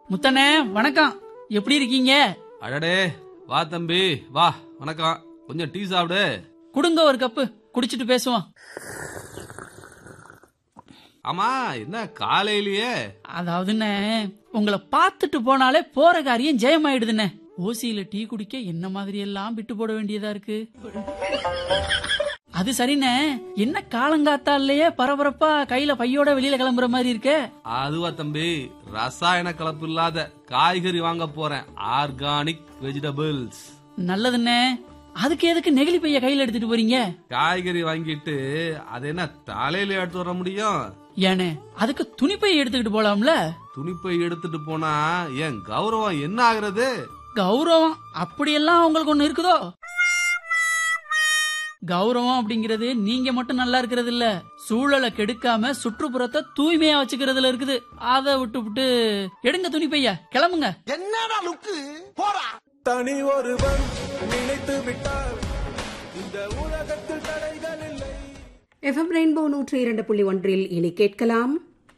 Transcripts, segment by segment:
முத்தண்ணே வணக்கம் எப்படி இருக்கீங்க அடடே வா தம்பி வா வணக்கம் கொஞ்சம் டீ சாப்பிடு குடுங்க ஒரு கப்பு குடிச்சிட்டு பேசுவோம் ஆமா என்ன காலையிலேயே அதாவதுண்ணே உங்களை பார்த்துட்டு போனாலே போற காரியம் ஜெயமாயிடுதுண்ணே ஓசியில டீ குடிக்க என்ன மாதிரி எல்லாம் விட்டு போட வேண்டியதா இருக்கு அது சரிண்ணே என்ன காலங்காத்தாலேயே பரபரப்பா கையில பையோட வெளியில கிளம்புற மாதிரி இருக்க அதுவா தம்பி ரசாயன கலப்பு இல்லாத காய்கறி வாங்க போறேன் ஆர்கானிக் வெஜிடபிள்ஸ் நல்லதுண்ணே அதுக்கு எதுக்கு நெகிழி பைய கையில எடுத்துட்டு போறீங்க காய்கறி வாங்கிட்டு அது என்ன தலையில எடுத்து வர முடியும் ஏனே அதுக்கு துணிப்பை எடுத்துக்கிட்டு போலாம்ல துணிப்பை எடுத்துட்டு போனா என் கௌரவம் என்ன ஆகுறது கௌரவம் அப்படியெல்லாம் உங்களுக்கு ஒண்ணு இருக்குதோ கௌரவம் அப்படிங்கிறது நீங்க மட்டும் நல்லா இருக்கிறது இல்ல சூழலை கெடுக்காம சுற்றுப்புறத்தை தூய்மையா வச்சுக்கிறதுல இருக்குது அதை விட்டு விட்டு எடுங்க துணி பையா கிளம்புங்க என்னடா லுக்கு போடா தனி ஒருவன் நினைத்து விட்டார் இந்த உலகத்தில் தடைகள் இல்லை எஃப்எம் ரெயின்போ நூற்றி இரண்டு புள்ளி ஒன்றில் இனி கேட்கலாம்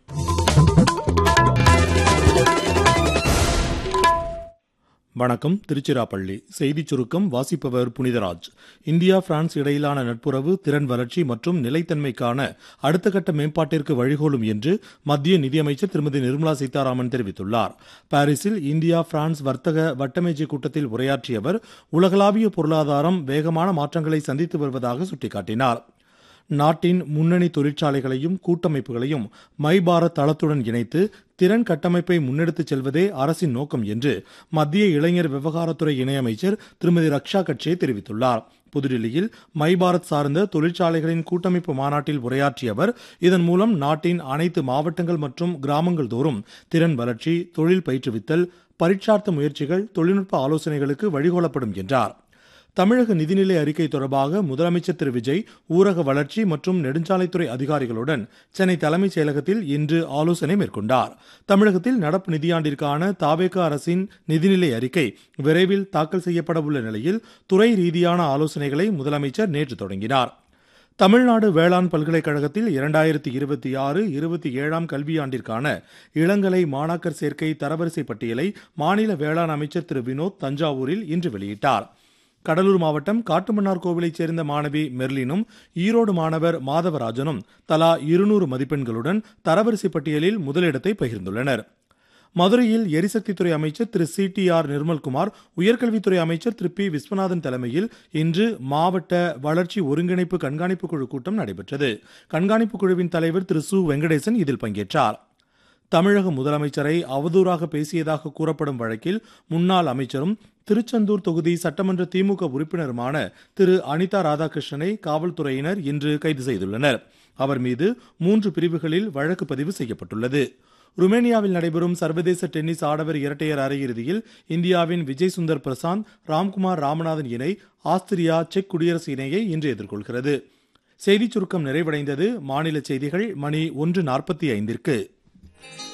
வணக்கம் திருச்சிராப்பள்ளி செய்திச் சுருக்கம் வாசிப்பவர் புனிதராஜ் இந்தியா பிரான்ஸ் இடையிலான நட்புறவு திறன் வளர்ச்சி மற்றும் நிலைத்தன்மைக்கான அடுத்த கட்ட மேம்பாட்டிற்கு வழிகோலும் என்று மத்திய நிதியமைச்சர் திருமதி நிர்மலா சீதாராமன் தெரிவித்துள்ளார் பாரிஸில் இந்தியா பிரான்ஸ் வர்த்தக வட்டமேஜை கூட்டத்தில் உரையாற்றிய அவர் உலகளாவிய பொருளாதாரம் வேகமான மாற்றங்களை சந்தித்து வருவதாக சுட்டிக்காட்டினார் நாட்டின் முன்னணி தொழிற்சாலைகளையும் கூட்டமைப்புகளையும் மை பாரத் தளத்துடன் இணைத்து திறன் கட்டமைப்பை முன்னெடுத்துச் செல்வதே அரசின் நோக்கம் என்று மத்திய இளைஞர் விவகாரத்துறை இணையமைச்சர் திருமதி ரக்ஷா கட்சே தெரிவித்துள்ளார் புதுடில்லியில் மை பாரத் சார்ந்த தொழிற்சாலைகளின் கூட்டமைப்பு மாநாட்டில் உரையாற்றிய அவர் இதன் மூலம் நாட்டின் அனைத்து மாவட்டங்கள் மற்றும் கிராமங்கள் தோறும் திறன் வளர்ச்சி தொழில் பயிற்றுவித்தல் பரீட்சார்த்த முயற்சிகள் தொழில்நுட்ப ஆலோசனைகளுக்கு வழிகோலப்படும் என்றார் தமிழக நிதிநிலை அறிக்கை தொடர்பாக முதலமைச்சர் திரு விஜய் ஊரக வளர்ச்சி மற்றும் நெடுஞ்சாலைத்துறை அதிகாரிகளுடன் சென்னை தலைமைச் செயலகத்தில் இன்று ஆலோசனை மேற்கொண்டார் தமிழகத்தில் நடப்பு நிதியாண்டிற்கான தாவேக அரசின் நிதிநிலை அறிக்கை விரைவில் தாக்கல் செய்யப்பட உள்ள நிலையில் துறை ரீதியான ஆலோசனைகளை முதலமைச்சர் நேற்று தொடங்கினார் தமிழ்நாடு வேளாண் பல்கலைக்கழகத்தில் இரண்டாயிரத்தி இருபத்தி ஆறு இருபத்தி ஏழாம் கல்வியாண்டிற்கான இளங்கலை மாணாக்கர் சேர்க்கை தரவரிசை பட்டியலை மாநில வேளாண் அமைச்சர் திரு வினோத் தஞ்சாவூரில் இன்று வெளியிட்டார் கடலூர் மாவட்டம் காட்டுமன்னார் கோவிலைச் சேர்ந்த மாணவி மெர்லினும் ஈரோடு மாணவர் மாதவராஜனும் தலா இருநூறு மதிப்பெண்களுடன் தரவரிசை பட்டியலில் முதலிடத்தை பகிர்ந்துள்ளனர் மதுரையில் எரிசக்தித்துறை அமைச்சர் Thiru C T R Nirmalkumar உயர்கல்வித்துறை அமைச்சர் திரு பி விஸ்வநாதன் தலைமையில் இன்று மாவட்ட வளர்ச்சி ஒருங்கிணைப்பு கண்காணிப்பு குழு கூட்டம் நடைபெற்றது கண்காணிப்பு குழுவின் தலைவர் திரு சு வெங்கடேசன் இதில் பங்கேற்றார் தமிழக முதலமைச்சரை அவதூறாக பேசியதாக கூறப்படும் வழக்கில் முன்னாள் அமைச்சரும் திருச்செந்தூர் தொகுதி சட்டமன்ற திமுக உறுப்பினருமான திரு அனிதா ராதாகிருஷ்ணனை காவல்துறையினர் இன்று கைது செய்துள்ளனர் அவர் மீது மூன்று பிரிவுகளில் வழக்கு பதிவு செய்யப்பட்டுள்ளது ருமேனியாவில் நடைபெறும் சர்வதேச டென்னிஸ் ஆடவர் இரட்டையர் அரையிறுதியில் இந்தியாவின் விஜய் சுந்தர் பிரசாந்த் ராம்குமார் ராமநாதன் இணை ஆஸ்திரியா செக் குடியரசு இணையை இன்று எதிர்கொள்கிறது செய்திச் சுருக்கம் நிறைவடைந்தது மாநில செய்திகள் மணி ஒன்று நாற்பத்தி ஐந்திற்கு